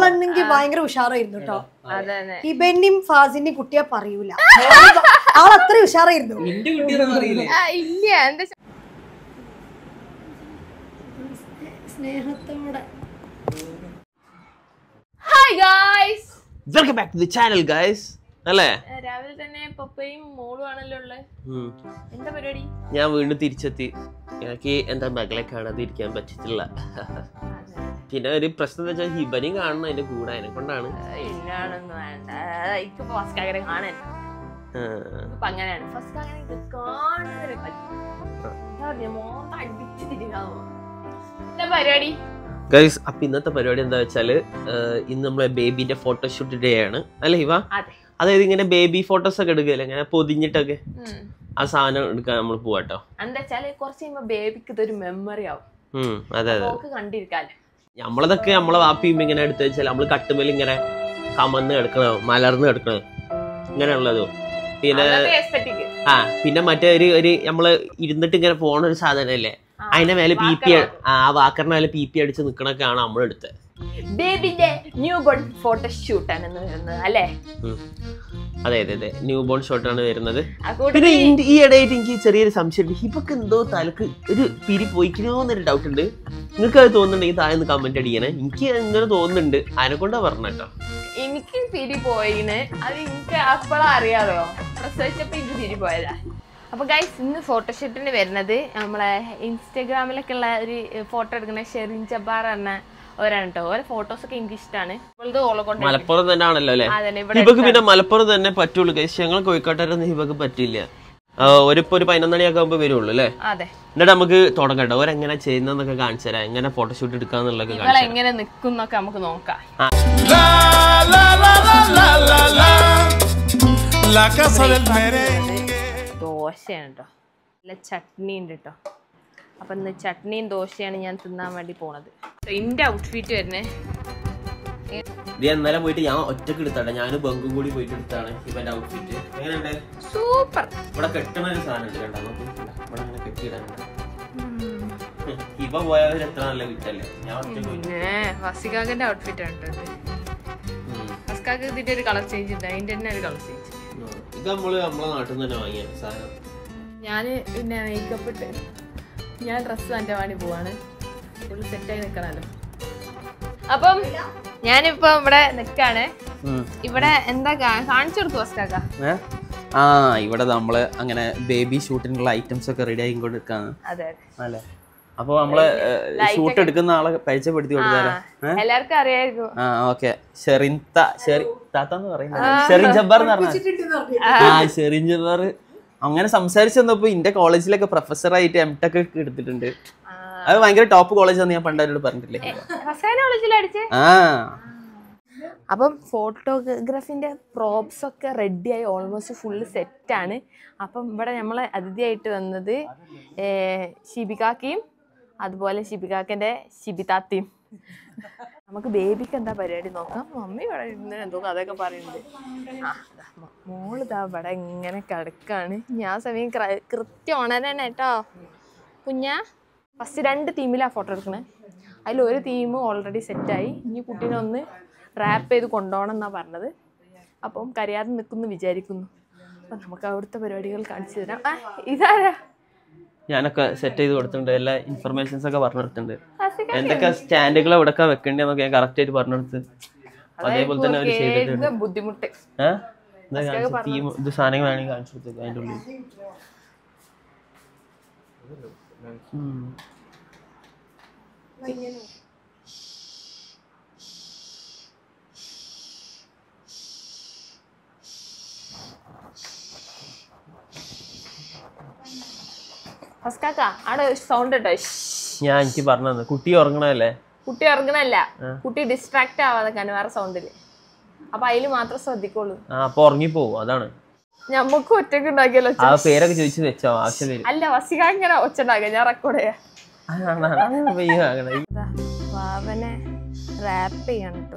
ആളാണെങ്കിൽ ഭയങ്കര ഉഷാറായിരുന്നു കേട്ടോ അതന്നെ ഇബന്റെയും ഫാസിന്റെയും കുട്ടിയെ പറയൂല ആൾ അത്ര ഉഷാറായിരുന്നു എന്റെ കുട്ടിയൊന്നും അറിയില്ലേ ആ, ഇല്ല എന്താ ചെ- സ്നേഹത്തോടെ hi guys welcome back to the channel guys അല്ലേ രാവിലെ തന്നെ പപ്പയും മോളും ആണല്ലോ ഉള്ളത് ഉം. എന്താ പരിപാടി ഞാൻ വീണ്ടും തിരിച്ചെത്തി എനിക്ക് എന്താ മകളെ കാണാതെ ഇരിക്കാൻ പറ്റിയിട്ടില്ല പിന്നെ ഒരു പ്രശ്നം എന്ന് വെച്ചാൽ ഹിബനെയും കാണണം അതിന്റെ കൂടെ അതിനെ കൊണ്ടാണ് ഇല്ലാണെന്ന് വേണ്ട ഇപ്പൊ ഫസ്റ്റ് കാക്കനെ കാണാൻ ആ. ഇപ്പൊ അങ്ങനെയാണ് ഫസ്റ്റ് കാക്കനെ ഇത് കാണാൻ മോത്ത അടിച്ചു തിരികാൻ എന്താ പരിപാടി ഗൈസ് അപ്പൊ ഇന്നത്തെ പരിപാടി എന്താ വെച്ചാല് ഏഹ്, ഇന്ന് നമ്മളെ ബേബിന്റെ ഫോട്ടോഷൂട്ട് ഡേ ആണ് അല്ലേ ഇവ അതെ അതായത് ഇങ്ങനെ ബേബി ഫോട്ടോസ് ഒക്കെ എടുക്കല്ലേ ഇങ്ങനെ പൊതിഞ്ഞിട്ടൊക്കെ ഉം. ആ സാധനം എടുക്കാൻ നമ്മൾ പോവാട്ടോ എന്താ വെച്ചാല് കുറച്ച് കഴിയുമ്പോ ബേബിക്ക് ഇതൊരു മെമ്മറി ആവും ഉം അതെ അതെ നോക്ക് കണ്ടിരിക്കാലോ നമ്മളതൊക്കെ നമ്മളെ വാപ്പിയും ഇങ്ങനെ എടുത്ത് വെച്ചാൽ നമ്മള് കട്ടുമേൽ ഇങ്ങനെ കമന്ന് കിടക്കണം മലർന്ന് കിടക്കണം ഇങ്ങനെയുള്ളതും പിന്നെ അതൊക്കെ aesthetic. ആ പിന്നെ മറ്റേ ഒരു ഒരു നമ്മള് ഇരുന്നിട്ട് ഇങ്ങനെ പോണ ഒരു സാധനല്ലേ ആ, അതിന്റെ മേലെ പി പി വാക്കർ ആ വാക്കറിന്റെ മേലെ പി പി അടിച്ച് നിക്കണൊക്കെയാണ് നമ്മളെടുത്തത് ബേബിന്റെ ന്യൂ ബോൺ ഫോട്ടോഷൂട്ട് ആണ് ഇന്ന് വരുന്നത് അല്ലേ ഉം. അതെ അതെ അതെ ന്യൂ ബോൺ ഷോട്ടാണ് വരുന്നത് ആ പിന്നെ കൂട്ടത്തിൽ ഇന്റെ- ഈ ഇടയായിട്ട് എനിക്ക് ചെറിയൊരു സംശയമുണ്ട് ഹിബക്ക് എന്തോ തലക്ക് ഒരു പിരി പോയിക്കണോ എന്നൊരു ഡൗട്ട് ഉണ്ട് നിങ്ങൾക്ക് അത് തോന്നുന്നുണ്ടെങ്കിൽ താഴെ നിന്ന് കമന്റ് അടിക്കണേ എനിക്ക് അങ്ങനെ തോന്നുന്നുണ്ട് അതിനെ കൊണ്ടാ പറഞ്ഞ കേട്ടോ എനിക്ക് തിരി പോയിന് അത് എനിക്ക് അപ്പോഴാ അറിയാലോ പ്രസവിച്ചപ്പോ എനിക്ക് തിരി പോയതാ അപ്പൊ ഗൈസ് ഇന്ന് ഫോട്ടോഷൂട്ടിന് വരുന്നത് നമ്മളെ ഇൻസ്റ്റാഗ്രാമിലൊക്കെ ഉള്ള ഒരു ഫോട്ടോ എടുക്കുന്ന ഷെറിൻ ജബ്ബാർ എന്ന ഒരാണ് കേട്ടോ ഓരോ ഫോട്ടോസ് ഒക്കെ എനിക്ക് ഇഷ്ടമാണ് ഇപ്പോഴത്തെ ഓളെ കൊണ്ട് മലപ്പുറം തന്നെ ആണല്ലോ അല്ലെ അതന്നെ ഇവിടെ ഹിബക്ക് പിന്നെ മലപ്പുറം തന്നെ പറ്റുള്ളൂ കഴിച്ച് ഞങ്ങൾ കോഴിക്കോട്ടുകാരൊന്നും ഹിബക്ക് പറ്റില്ല ആ, ഒരു ഇപ്പൊ ഒരു പതിനൊന്ന് മണിയൊക്കെ ആകുമ്പോ വരുള്ളൂ അല്ലേ അതെ എന്നിട്ട് നമുക്ക് തുടങ്ങട്ടെ ഓരെങ്ങനെ ചെയ്യുന്നതെന്നൊക്കെ കാണിച്ചു തരാം എങ്ങനെ ഫോട്ടോഷൂട്ട് എടുക്കാന്നുള്ളതൊക്കെ ഇവളെ കാണിച്ചു എങ്ങനെ നിക്കുന്നൊക്കെ നമുക്ക് നോക്കാം La casa del merengue. ദോശയാണ് കേട്ടോ നല്ല ചട്നി ഉണ്ട് കേട്ടോ അപ്പൊ ഇന്ന് ചട്നിയും ദോശയാണ് ഞാൻ തിന്നാൻ വേണ്ടി പോണത് എന്റെ ഔട്ട്ഫിറ്റ് വരുന്നേ ഇത് ഇന്നലെ പോയിട്ട് ഞാൻ ഒറ്റക്ക് എടുത്താട്ടെ ഞാനും ബങ്കും കൂടി പോയിട്ട് എടുത്താണ് ഇവന്റെ ഔട്ട്ഫിറ്റ് എങ്ങനെയുണ്ട് സൂപ്പർ ഇവിടെ കെട്ടണ ഒരു സാധനം ഉണ്ട് കണ്ടോ നമുക്ക് ഇവിടെ അങ്ങനെ കെട്ടിയിടാനുണ്ട് ഇവ പോയവർ എത്ര നല്ല വിറ്റല്ലേ ഞാൻ ഒറ്റക്ക് പോയി പിന്നെ ഫസികാക്കന്റെ ഔട്ട്ഫിറ്റ് ആണ് കേട്ടോ ഉം. ഫസ്കാക്ക് ഇതിന്റെ ഒരു കളർ ചേഞ്ച് ഉണ്ട് അതിന്റെ തന്നെ ഒരു കളർ ചേഞ്ച് ഉം. ഇത് നമ്മള് നമ്മളെ നാട്ടിൽ നിന്ന് തന്നെ വാങ്ങിയ സാധനം ഞാൻ പിന്നെ മേക്കപ്പ് ഇട്ട് ഞാൻ ഡ്രസ്സ് വാങ്ങിക്കാൻ വേണ്ടി പോവാണ് ഫുള്ള് സെറ്റായി നിൽക്കണല്ലോ അപ്പം ഞാനിപ്പോ ഇവിടെ നിൽക്കാണ് ഇവിടെ എന്താ കാ- കാണിച്ചു കൊടുക്കും ഫസ്കാക്ക ഏ? ആ ഇവിടെ നമ്മള് അങ്ങനെ ബേബി ഷൂട്ടിനുള്ള ഐറ്റംസ് ഒക്കെ റെഡി ആയിക്കൊണ്ട് നിൽക്കാണ് അതെ അല്ലേ അപ്പൊ നമ്മള് ഷൂട്ട് എടുക്കുന്ന ആളെ പരിചയപ്പെടുത്തി കൊടുത്താലോ ഏ? എല്ലാവർക്കും അറിയായിരിക്കും ആ ഓക്കെ ഷെറിൻ ത ഷെറി താത്താന്ന് പറയുന്നത് ഷെറിൻ ജബ്ബാർ എന്ന് പറഞ്ഞാൽ ആ ഷെറിൻ ജബ്ബാർ അങ്ങനെ സംസാരിച്ചു വന്നപ്പോ എന്റെ കോളേജിലൊക്കെ പ്രൊഫസറായിട്ട് എം ടെക് എടുത്തിട്ടുണ്ട് അത് ഭയങ്കര ടോപ്പ് കോളേജാന്ന് ഞാൻ പണ്ട് അവരോട് പറഞ്ഞിട്ടില്ലേ ഫസ്കാനെ വിളിച്ചില്ല ആ അപ്പം ഫോട്ടോഗ്രാഫിൻ്റെ പ്രോപ്സ് ഒക്കെ റെഡിയായി ഓൾമോസ്റ്റ് ഫുള്ള് സെറ്റാണ് അപ്പം ഇവിടെ നമ്മൾ അതിഥിയായിട്ട് വന്നത് ഏർ, ഷിബികാക്കയും അതുപോലെ ഷിബികാക്കൻ്റെ ഷിബിതാത്തയും നമുക്ക് ബേബിക്ക് എന്താ പരിപാടി നോക്കാം മമ്മി ഇവിടെ ഇരുന്ന് എന്തോ കഥയൊക്കെ പറയുന്നുണ്ട് ആ ദാ മോ- മോള് ഇതാ ഇവിടെ ഇങ്ങനെ കിടക്കാണ് ഞാൻ സമയം ക്ര- കൃത്യം ഉണരണേ കേട്ടോ കുഞ്ഞാ ഫസ്റ്റ് രണ്ട് തീമിലാണ് ഫോട്ടോ എടുക്കണേ അതിൽ ഒരു തീം ഓൾറെഡി സെറ്റായി ഇനി കുട്ടീനെ ഒന്ന് റാപ്പ് ചെയ്ത് കൊണ്ടുപോകണം എന്നാണ് പറഞ്ഞത് അപ്പം കരയാതെ നിൽക്കുന്നു വിചാരിക്കുന്നു അപ്പം നമുക്ക് അവിടുത്തെ പരിപാടികൾ കാണിച്ചു തരാം ആ ഇതാരാ ഞാനൊക്കെ സെറ്റ് ചെയ്ത് കൊടുത്തിട്ടുണ്ട് എല്ലാ ഇൻഫർമേഷൻസ് ഒക്കെ പറഞ്ഞു കൊടുത്തിട്ടുണ്ട് ഫസിക എന്തൊക്കെ സ്റ്റാൻഡുകൾ എവിടെയൊക്കെ വെക്കേണ്ടതെന്നൊക്കെ ഞാൻ കറക്റ്റ് ആയിട്ട് പറഞ്ഞു കൊടുത്ത് അതേപോലെ തന്നെ അവർ ചെയ്തിട്ടുണ്ട് കേക്ക് ബുദ്ധിമുട്ട് ഏഹ് എന്താ കാണിച്ചു തീം ഇത് സാധനങ്ങൾ വേണമെങ്കിൽ കാണിച്ചു കൊടുത്തു അതിൻ്റെ ഉള്ളിൽ ഉം. ഫസ്കാക്ക അവിടെ സൗണ്ട് കേട്ടോ ഞാൻ എനിക്ക് പറഞ്ഞു തന്നെ കുട്ടി ഉറങ്ങണല്ലേ കുട്ടി ഇറങ്ങണല്ല കുട്ടി ഡിസ്ട്രാക്ട് ആവാതെ വേറെ സൗണ്ടിൽ അപ്പൊ അതിൽ മാത്രം ശ്രദ്ധിക്കുള്ളൂ ആ അപ്പൊ ഉറങ്ങിപ്പോവും അതാണ് ഞമ്മക്ക് ഒറ്റക്ക് ഉണ്ടാക്കിയല്ലോ ആ പേരൊക്കെ ചോദിച്ചു വെച്ചോ ആവശ്യം വരും അല്ല വസിക ഇങ്ങനെ ഒച്ച ഉണ്ടാക്കുക ഞാൻ റെക്കോർഡ് ചെയ്യാം അതാണ്, അതാണ് ഇപ്പൊ ഈ ആകണത്. ഇതാ, വാവനെ റാപ്പ് ചെയ്യാണ് കേട്ടോ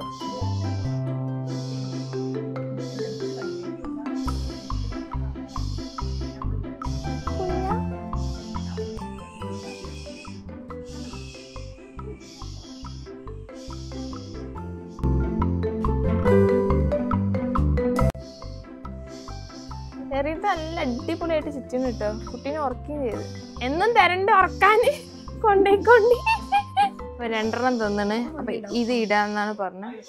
ഇതൊക്കെ നല്ല അടിപൊളിയായിട്ട് ചുറ്റും കേട്ടോ കുട്ടീനെ ഉറക്കുകയും ചെയ്ത് എന്നും തരണ്ട് ഉറക്കാന് കൊണ്ടേ കൊണ്ടി അപ്പൊ രണ്ടെണ്ണം തന്നാണ് അപ്പൊ ഇത് ഇടാന്നാണ് പറഞ്ഞത്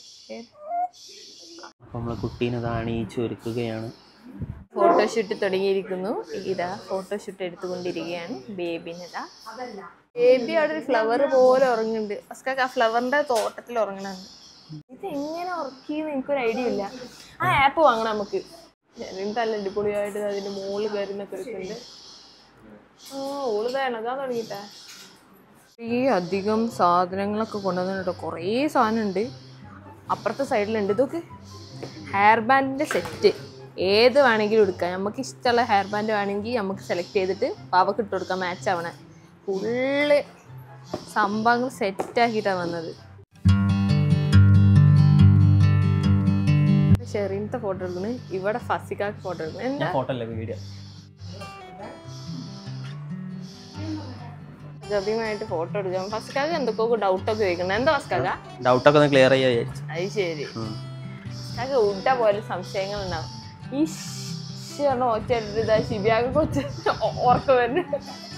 അപ്പൊ നമ്മളെ കുട്ടീനെ താണീച്ച് ഒരുക്കുകയാണ് ഫോട്ടോഷൂട്ട് തുടങ്ങിയിരിക്കുന്നു ഇതാ ഫോട്ടോഷൂട്ട് എടുത്തുകൊണ്ടിരിക്കുകയാണ് ബേബിനിതാ ബേബി അവിടെ ഒരു ഫ്ലവർ പോലെ ഉറങ്ങുന്നുണ്ട് അസ്കാക്ക് ആ ഫ്ലവറിന്റെ തോട്ടത്തിൽ ഉറങ്ങണുണ്ട് ഇത് എങ്ങനെ ഉറക്കിയെന്ന് എനിക്കൊരു ഐഡിയ ഇല്ല ആ ആപ്പ് വാങ്ങണം നമുക്ക് എന്ത് നല്ല അടിപൊളിയായിട്ട് അതിന്റെ മുകളിൽ കയറുന്നൊക്കെ എടുക്കുന്നുണ്ട് ആ ഓള് വേണതാ തുടങ്ങിട്ടെ ഈ അധികം സാധനങ്ങളൊക്കെ കൊണ്ടുവന്നിട്ടോ കുറേ സാധനം ഉണ്ട് അപ്പുറത്തെ സൈഡിലുണ്ട് ഇതൊക്കെ ഹെയർ ബാൻഡിൻ്റെ സെറ്റ് ഏത് വേണമെങ്കിലും എടുക്കാം നമുക്ക് ഇഷ്ടമുള്ള ഹെയർ ബാൻഡ് വേണമെങ്കിൽ നമുക്ക് സെലക്ട് ചെയ്തിട്ട് പാവക്ക് ഇട്ട് കൊടുക്കാം മാച്ച് ആവണേ ഫുള്ള് സംഭവങ്ങൾ സെറ്റാക്കിയിട്ടാണ് വന്നത് ഷെറീനത്തെ ഫോട്ടോ എടുക്കുന്നു ഇവിടെ ഫസിക്കാക്ക് ഫോട്ടോ എടുക്കുന്നു എന്താ ഫോട്ടോ അല്ലേ വീഡിയോ ഗഭിമായിട്ട് ഫോട്ടോ എടുക്കാം ഫസ്കാക്ക് എന്തൊക്കെ ഡൗട്ടൊക്കെ ചോദിക്കണം എന്താ ഫസ്കാക്ക ഡൗട്ടൊക്കെ ഒന്ന് ക്ലിയർ ചെയ്യാ വിചാരിച്ചു അത് ശരി ഫസ്കാക്ക് ഉണ്ട പോലെ സംശയങ്ങൾ ഉണ്ടാവും ഈ പറഞ്ഞ ഒറ്റ ഇതാ ശിബിയാക്ക് കൊച്ചു ഓർക്കം വരുന്നു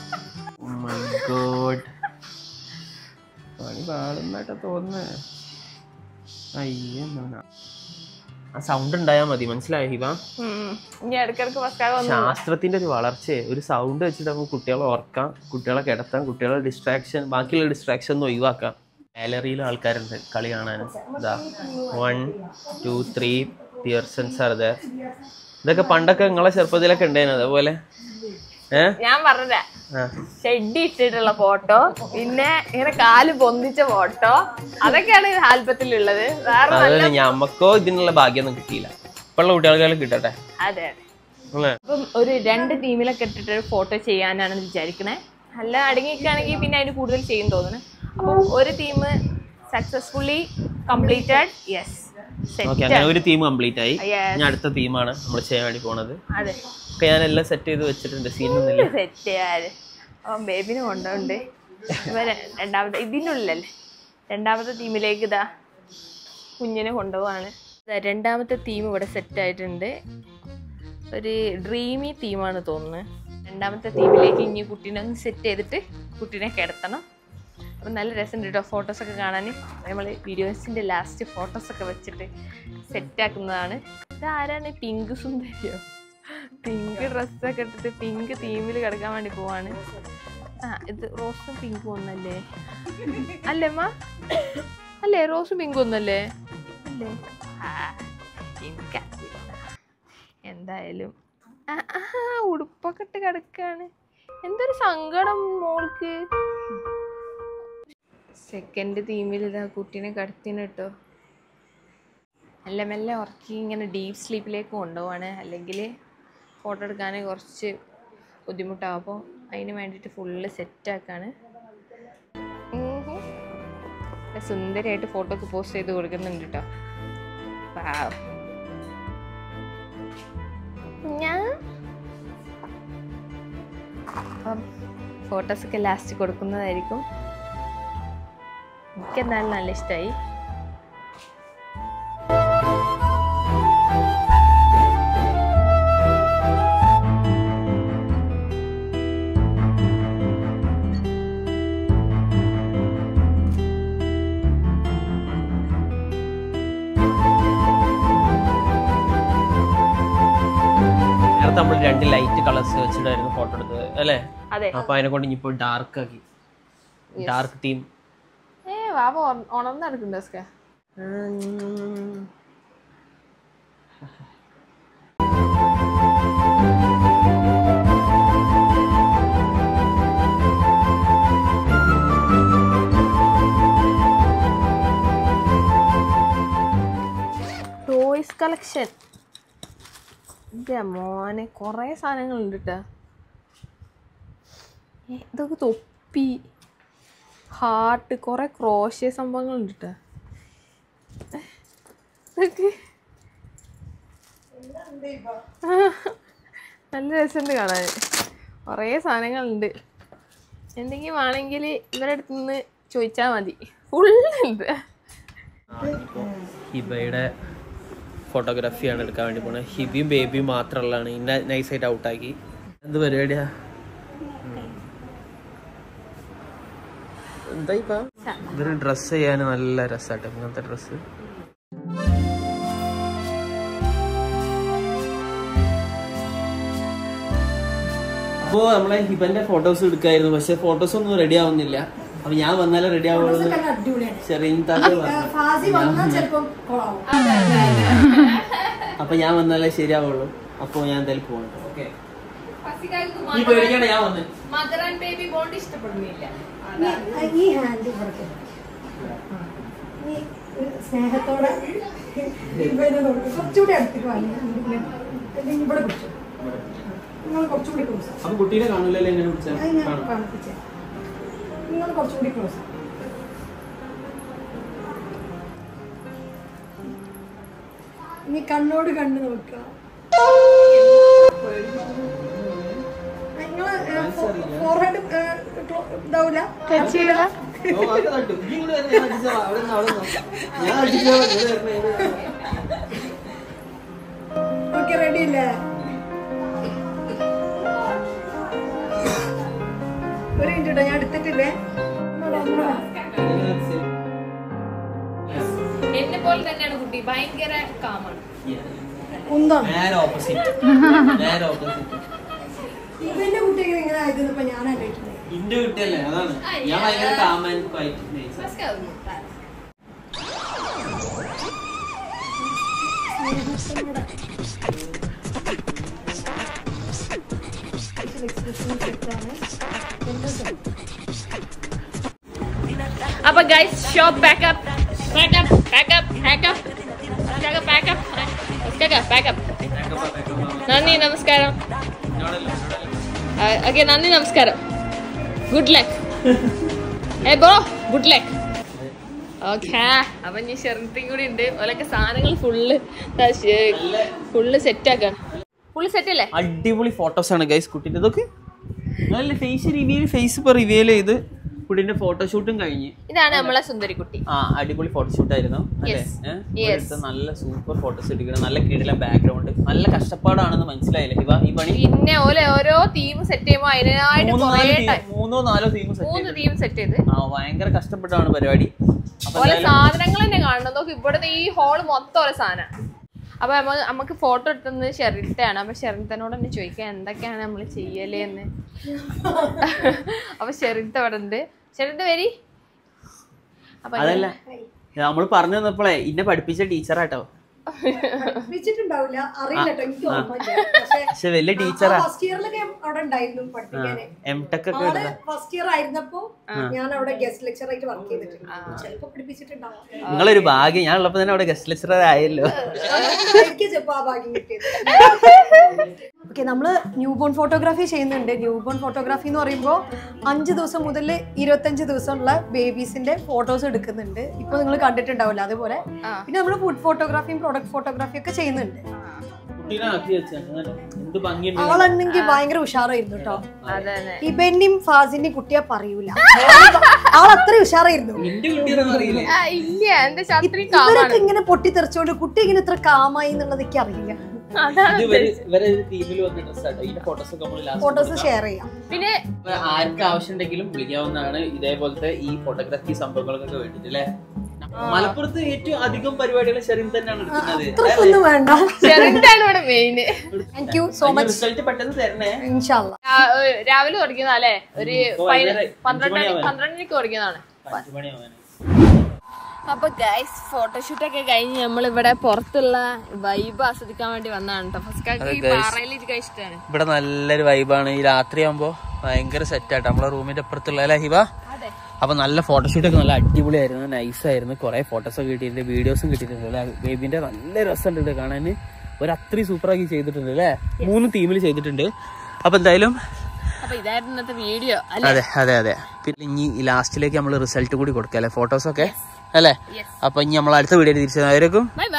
ഗോഡ് പണി പാടുന്നായിട്ടാ തോന്നുന്നേ അയ്യോ ആ സൗണ്ട് ഉണ്ടായാ മതി മനസ്സിലായോ ഹിബ ഉം. ഇനി ഇടയ്ക്കിടയ്ക്ക് ഫസ്കാക്ക വന്നു ശാസ്ത്രത്തിന്റെ ഒരു വളർച്ചയെ ഒരു സൗണ്ട് വെച്ചിട്ട് നമുക്ക് കുട്ടികളെ ഓർക്കാം കുട്ടികളെ കിടത്താം കുട്ടികളെ ഡിസ്ട്രാക്ഷൻ ബാക്കിയുള്ള ഡിസ്ട്രാക്ഷൻ ഒന്ന് ഒഴിവാക്കാം ഗാലറിയിൽ ആൾക്കാരുണ്ട് കളി കാണാൻ ഇതാ one two three persons are there ഇതൊക്കെ പണ്ടൊക്കെ നിങ്ങളെ ചെറുപ്പത്തിലൊക്കെ ഉണ്ടായിരുന്നു അതേപോലെ ഏ ഞാൻ പറഞ്ഞ ആ ഷെഡ് ഇട്ടിട്ടുള്ള ഫോട്ടോ പിന്നെ ഇങ്ങനെ കാല് പൊന്തിച്ച ഫോട്ടോ അതൊക്കെയാണ് ഈ ആൽബത്തിലുള്ളത് വേറെ അതുപോലെ ഞമ്മക്കോ ഇതിനുള്ള ഭാഗ്യമൊന്നും കിട്ടിയില്ല ഇപ്പോഴുള്ള കുട്ടികൾക്കെല്ലാം കിട്ടട്ടെ അതെ അല്ലേ അപ്പം ഒരു രണ്ട് ടീമിലൊക്കെ ഇട്ടിട്ട് ഒരു ഫോട്ടോ ചെയ്യാനാണ് വിചാരിക്കണേ അല്ല അടങ്ങിയിരിക്കുകയാണെങ്കിൽ പിന്നെ അതിന് കൂടുതൽ ചെയ്യും തോന്നുന്നു അപ്പം ഒരു team successfully completed yes okay അങ്ങനെ ഒരു ടീം കംപ്ലീറ്റ് ആയി Yes. ഇനി അടുത്ത ടീമാണ് നമ്മൾ ചെയ്യാൻ വേണ്ടി പോണത് അതെ ഒക്കെ ഞാൻ എല്ലാം സെറ്റ് ചെയ്ത് വെച്ചിട്ടുണ്ട് സീനൊന്നുമില്ല സെറ്റ് ചെയ്യാറ് അപ്പം ബേബിനെ കൊണ്ടുണ്ട് ഇവ രണ്ടാമത്തെ ഇതിനുള്ളിലല്ലേ രണ്ടാമത്തെ ടീമിലേക്ക് ഇതാ കുഞ്ഞിനെ കൊണ്ടുപോവാണ് ദാ രണ്ടാമത്തെ ടീം ഇവിടെ സെറ്റ് ആയിട്ടുണ്ട് ഒരു ഡ്രീമി തീമാണ് തോന്നുന്നത് രണ്ടാമത്തെ ടീമിലേക്ക് ഇനി കുട്ടീനെ സെറ്റ് ചെയ്തിട്ട് കുട്ടീനെ കിടത്തണം അപ്പം നല്ല രസമുണ്ട് കേട്ടോ ഫോട്ടോസൊക്കെ കാണാൻ നമ്മൾ വീഡിയോസിൻ്റെ ലാസ്റ്റ് ഫോട്ടോസൊക്കെ വെച്ചിട്ട് സെറ്റാക്കുന്നതാണ് ഇതാരാണ് പിങ്ക് സുന്ദരിയോ പിങ്ക് ഡ്രസ്സൊക്കെ ഇട്ടിട്ട് പിങ്ക് തീമിൽ കിടക്കാൻ വേണ്ടി പോവാണ് ആ ഇത് റോസും പിങ്കും ഒന്നല്ലേ അല്ലേ അമ്മ അല്ലേ റോസും പിങ്കും ഒന്നല്ലേ അല്ലേ ആ എനിക്കറിയില്ല എന്തായാലും ആ, ആ, ഉടുപ്പൊക്കെ ഇട്ട് കിടക്കാണ് എന്തൊരു സങ്കടം മോൾക്ക് സെക്കൻഡ് തീമിൽ ഇതാ കുട്ടീനെ കടത്തിന് കേട്ടോ മെല്ലെ മെല്ലെ ഉറക്കി ഇങ്ങനെ ഡീപ്പ് സ്ലീപ്പിലേക്ക് കൊണ്ടുപോവാണ് അല്ലെങ്കിൽ ഫോട്ടോ എടുക്കാൻ കുറച്ച് ബുദ്ധിമുട്ടാവും അപ്പോൾ അതിന് വേണ്ടിയിട്ട് ഫുള്ള് സെറ്റാക്കാണ് സുന്ദരിയായിട്ട് ഫോട്ടോ ഒക്കെ പോസ്റ്റ് ചെയ്ത് കൊടുക്കുന്നുണ്ട് കേട്ടോ പാവം. ഞാൻ അപ്പം ഫോട്ടോസൊക്കെ ലാസ്റ്റ് കൊടുക്കുന്നതായിരിക്കും എനിക്കെന്തായാലും നല്ല ഇഷ്ടമായി നേരത്തെ നമ്മൾ രണ്ട് ലൈറ്റ് കളേഴ്സ് വെച്ചിട്ടായിരുന്നു ഫോട്ടോ എടുത്തത് അല്ലേ അതെ അപ്പൊ അതിനെ കൊണ്ട് ഇനിയിപ്പോ ഡാർക്ക് ആക്കി ഡാർക്ക് തീം ഏ വാവ ഉണർന്ന് നടക്കുന്നുണ്ടോ സ്ക ടോയ്സ് കളക്ഷൻ എൻ്റെ മോനെ കുറേ സാധനങ്ങളുണ്ട് കേട്ടോ ഏ, ഇതൊക്കെ തൊപ്പി ഹാർട്ട് കുറേ ക്രോഷ്യ സംഭവങ്ങളുണ്ട് കേട്ടോ ഇതൊക്കെ ആ, നല്ല രസമുണ്ട് കാണാൻ കുറേ സാധനങ്ങളുണ്ട് എന്തെങ്കിലും വേണമെങ്കിൽ ഇവരുടെ അടുത്ത് നിന്ന് ചോദിച്ചാൽ മതി ഫുള്ളുണ്ട് ഹിബയുടെ ഫോട്ടോഗ്രാഫിയാണ് എടുക്കാൻ വേണ്ടി പോണത് ഹിബിയും ബേബിയും മാത്രമുള്ളതാണ് ഇന്ന നൈസായിട്ട് ഔട്ടാക്കി എന്ത് പരിപാടിയാ എന്താ ഇപ്പൊ ഇതൊരു ഡ്രസ്സ് ചെയ്യാൻ നല്ല രസമാട്ടോ ഇങ്ങനത്തെ ഡ്രസ്സ് അപ്പോ നമ്മളെ ഹിബന്റെ ഫോട്ടോസ് എടുക്കായിരുന്നു പക്ഷെ ഫോട്ടോസ് ഒന്നും റെഡി ആവുന്നില്ല അപ്പൊ ഞാൻ വന്നാലേ റെഡി ആവുള്ളൂ അടിപൊളിയാണ് ചെറിയ താത്ത ഏഹ് ഫാസി വന്നാൽ ചിലപ്പം കൊളാവും അപ്പൊ ഞാൻ വന്നാലേ ശരിയാവുള്ളൂ അപ്പൊ ഞാൻ എന്തായാലും പോകണം ഓക്കെ നീ പേടിക്കണ്ട ഞാൻ വന്ന് മദർ ആൻഡ് ബേബി ബോണ്ട് ഇഷ്ടപ്പെടുന്നില്ല ഈ- ഈ ഹാൻഡ് കൊടുക്കും ഈ ഒരു സ്നേഹത്തോടെ ഇവനെ നോക്ക്. കുറച്ചുകൂടി അടുത്തേക്ക് വാങ്ങി ഇവിടെ പിടിച്ചു നിങ്ങൾ കുറച്ചുകൂടി ക്ലോസ് അപ്പൊ കുട്ടീനെ കാണൂലല്ലോ എങ്ങനെ വിളിച്ചാ അത് ഞാൻ കാണും കാണിപ്പിച്ചേ നിങ്ങൾ കുറച്ചുകൂടി ക്ലോസ് ഇനി കണ്ണോട് കണ്ണ് നോക്കുക നിങ്ങള് ഫോർഹെഡ് ഇതാവൂല ഓ, അതൊക്കെ തട്ടും. നീ ഇങ്ങോട്ട് വരണം, ഞാൻ അടിച്ചോളാം. അവിടെ നിന്ന് അവിടെ നിന്ന്. ഞാൻ അടിച്ചോളാം, ഇങ്ങോട്ട് വരണം, ഇങ്ങോട്ട് വരണം. ഓക്കെ റെഡി അല്ലേ ഒരു മിനിറ്റ് കേട്ടോ ഞാൻ എടുത്തിട്ടില്ലേ ഒന്നൂടെ, ഒന്നൂടെ. എന്നെ പോലെ തന്നെയാണ് കുട്ടി ഭയങ്കര കാമാണ് കുന്താണ് നേരെ ഓപ്പോസിറ്റ് നേരെ ഓപ്പോസിറ്റ് ഇവന്റെ കുട്ടിയൊക്കെ ഇങ്ങനെ ആയതെന്ന് ഇപ്പൊ ഞാൻ ആലോചിക്കുന്നത് ഇന്റെ കുട്ടിയല്ലേ അതാണ് ഞാൻ ഭയങ്കര കാമൻ ഫൈറ്റ് അപ്പൊ guys shop pack up pack up pack up pack up pack up pack up pack up നന്ദി നമസ്കാരം ഓക്കെ നന്ദി നമസ്കാരം ഗുഡ് ലക്ക് ഏ ബ്രോ ഗുഡ് ലക്ക് ഓക്കെ അപ്പൊ ഇനി ഷെർത്തിയും കൂടി ഉണ്ട് ഓലൊക്കെ സാധനങ്ങൾ ഫുള്ള് ഫുള്ള് സെറ്റ് ആക്കാണ് ഫുള്ള് സെറ്റ് അല്ലേ അടിപൊളി ഫോട്ടോസ് ആണ് ഗൈസ് കുട്ടിന്റെ ഇതൊക്കെ നല്ല ഫേസ് റിവീൽ ഫേസ് ഇപ്പൊ റിവീൽ ചെയ്ത് കുട്ടിന്റെ ഫോട്ടോഷൂട്ടും കഴിഞ്ഞ് ഇതാണ് നമ്മളെ സുന്ദരി കുട്ടി ആ അടിപൊളി ഫോട്ടോഷൂട്ട് ആയിരുന്നു അല്ലേ Yes. ഏഹ്? Yes. ഇവിടുത്തെ നല്ല സൂപ്പർ ഫോട്ടോസ് എടുക്കണം നല്ല കിടില ബാക്ക്ഗ്രൗണ്ട് നല്ല കഷ്ടപ്പാടാണെന്ന് മനസ്സിലായില്ലേ ഇവ ഈ പണി പിന്നെ ഓലെ ഓരോ തീം സെറ്റ് ചെയ്യുമ്പോ അതിനായിട്ട് മൂന്നോ കുറേ നാലോ ടൈം team- മൂന്നോ നാലോ ടീം സെറ്റ് മൂന്ന് ചെയ്തു തീം സെറ്റ് ചെയ്ത് ആ ഭയങ്കര കഷ്ടപ്പെട്ടാണ് പരിപാടി അപ്പൊ ഓലെ എന്തായാലും സാധനങ്ങൾ തന്നെ കാണണം നോക്ക് ഇവിടുത്തെ ഈ ഹോള് മൊത്തം ഓരോ സാധനം അപ്പൊ നമ്മ നമുക്ക് ഫോട്ടോ എടുത്തത് ഷെറിട്ടയാണ് അപ്പൊ ഷെറിത്തനോട് തന്നെ ചോദിക്കാം എന്തൊക്കെയാണ് നമ്മൾ ചെയ്യലേ എന്ന് അപ്പൊ ഷെറിത്ത അവിടെ ഉണ്ട് ഷെറിത്ത വരി അപ്പൊ അതല്ല നമ്മൾ പറഞ്ഞു തന്നപ്പോഴേ ഇന്നെ പഠിപ്പിച്ച ടീച്ചറാട്ടോ പഠിപ്പിച്ചിട്ടുണ്ടാവില്ല അറിയില്ല കേട്ടോ എനിക്ക് ഓർമ്മയില്ല പക്ഷേ പക്ഷെ വലിയ ടീച്ചറാ ഫസ്റ്റ് ഇയറിലൊക്കെ അവിടെ ഉണ്ടായിരുന്നു പഠിപ്പിക്കാന് എം ടെക് ഒക്കെ ആള് എടുത്ത ഫസ്റ്റ് ഇയർ ആയിരുന്നപ്പോ ഞാൻ അവിടെ ഗസ്റ്റ് ലെക്ചർ ആയിട്ട് വർക്ക് ചെയ്തിട്ടുണ്ട് ചിലപ്പോ പഠിപ്പിച്ചിട്ടുണ്ടാവും നിങ്ങളൊരു ഭാഗ്യം ഞാൻ ഉള്ളപ്പോ തന്നെ അവിടെ ഗസ്റ്റ് ലെക്ചറർ ആയല്ലോ എനിക്ക് ചിലപ്പോ ആ ഭാഗ്യം കിട്ടിയത് ഓക്കെ നമ്മള് ന്യൂ ബോൺ ഫോട്ടോഗ്രാഫി ചെയ്യുന്നുണ്ട് ന്യൂ ബോൺ ഫോട്ടോഗ്രാഫി എന്ന് പറയുമ്പോൾ അഞ്ച് ദിവസം മുതൽ ഇരുപത്തഞ്ച് ദിവസമുള്ള ബേബീസിന്റെ ഫോട്ടോസ് എടുക്കുന്നുണ്ട് ഇപ്പൊ നിങ്ങൾ കണ്ടിട്ടുണ്ടാവില്ല അതുപോലെ പിന്നെ നമ്മൾ ഫുഡ് ഫോട്ടോഗ്രാഫിയും പ്രൊഡക്റ്റ് ഫോട്ടോഗ്രാഫി ഒക്കെ ചെയ്യുന്നുണ്ട് കുട്ടീനെ ആക്കി വെച്ചാണ് എന്ത് ഭംഗിയുണ്ട് ആളാണെങ്കിൽ ഭയങ്കര ഉഷാറായിരുന്നു കേട്ടോ അതെ അതെ ഇബന്റെയും ഫാസിന്റെയും കുട്ടിയെ പറയൂല ആൾ അത്ര ഉഷാറായിരുന്നു നിന്റെ കുട്ടിയൊന്നും അറിയില്ലേ ആ, ഇല്ല എന്റെ ശാസ്ത്രി കാമാണ് ഇവരൊക്കെ ഇങ്ങനെ പൊട്ടിത്തെറിച്ചോണ്ട് കുട്ടി ഇങ്ങനെ ഇത്ര കാമായി എന്നുള്ളത് എനിക്ക് അറിയില്ല അതാണ് ഇത് ഇവര് ഇവരെ ടീമിൽ വന്ന ഡ്രസ് ആട്ടോ ഇതിന്റെ ഫോട്ടോസ് ഒക്കെ നമ്മൾ ഫോട്ടോസ് ലാസ്റ്റ് ഷെയർ ചെയ്യാം പിന്നെ ആർക്ക് ആവശ്യമുണ്ടെങ്കിലും വിളിക്കാവുന്നതാണ് ഇതേപോലത്തെ ഈ ഫോട്ടോഗ്രാഫി സംഭവങ്ങൾക്കൊക്കെ വേണ്ടിട്ട് അല്ലേ മലപ്പുറത്ത് ഏറ്റവും അധികം പരിപാടികൾ ഷെറിൻ തന്നെയാണ് എടുക്കുന്നത് അത്രക്കൊന്നും വേണ്ട ഷെറിന്റാണ് ഇവിടെ main thank you so much result പെട്ടെന്ന് തരണേ ഇൻഷാല്ല രാവിലെ തുടങ്ങിയതാ അല്ലേ ഒരു ഇപ്പൊ പതിന- വൈകുന്നേരം പന്ത്രണ്ട് മണി അഞ്ച് മണിയാവാൻ. പന്ത്രണ്ട് മണിക്ക് തുടങ്ങിയതാണ് അഞ്ചു മണിയാവാൻ അപ്പൊ ഗൈസ് ഫോട്ടോഷൂട്ടൊക്കെ കഴിഞ്ഞ് നമ്മളിവിടെ പുറത്തുള്ള വൈബ് ആസ്വദിക്കാൻ വേണ്ടി വന്നതാണ് കേട്ടോ ഫസ്റ്റ് ഈ പാറയിലിരിക്കാൻ ഇഷ്ടമാണ് ഇവിടെ നല്ലൊരു വൈബാണ് ഈ രാത്രി ആകുമ്പോ ഭയങ്കര സെറ്റ് ആട്ടോ നമ്മളെ റൂമിന്റെ അപ്പുറത്തുള്ള അല്ലേ ഹിബ അതെ അപ്പൊ നല്ല ഫോട്ടോഷൂട്ട് ഒക്കെ നല്ല അടിപൊളിയായിരുന്നു നൈസ് ആയിരുന്നു കുറെ ഫോട്ടോസ് ഒക്കെ കിട്ടിയിട്ടുണ്ട് വീഡിയോസും കിട്ടിയിട്ടുണ്ട് അല്ലെ ബേബിന്റെ നല്ല രസമുണ്ട് ഇത് കാണാൻ ഒരു അത്രയും സൂപ്പറാക്കി ചെയ്തിട്ടുണ്ട് അല്ലേ മൂന്ന് ടീമിൽ ചെയ്തിട്ടുണ്ട് അപ്പൊ എന്തായാലും അപ്പൊ ഇതായിരുന്നു ഇന്നത്തെ വീഡിയോ അതെ അതെ അതെ പിന്നെ ഇനി ലാസ്റ്റിലേക്ക് നമ്മൾ റിസൾട്ട് കൂടി കൊടുക്കാം അല്ലെ ഫോട്ടോസ് ഒക്കെ അല്ലേ അപ്പൊ ഇനി നമ്മൾ അടുത്ത വീഡിയോ തിരിച്ചു വരുന്നവരേക്കും ബൈ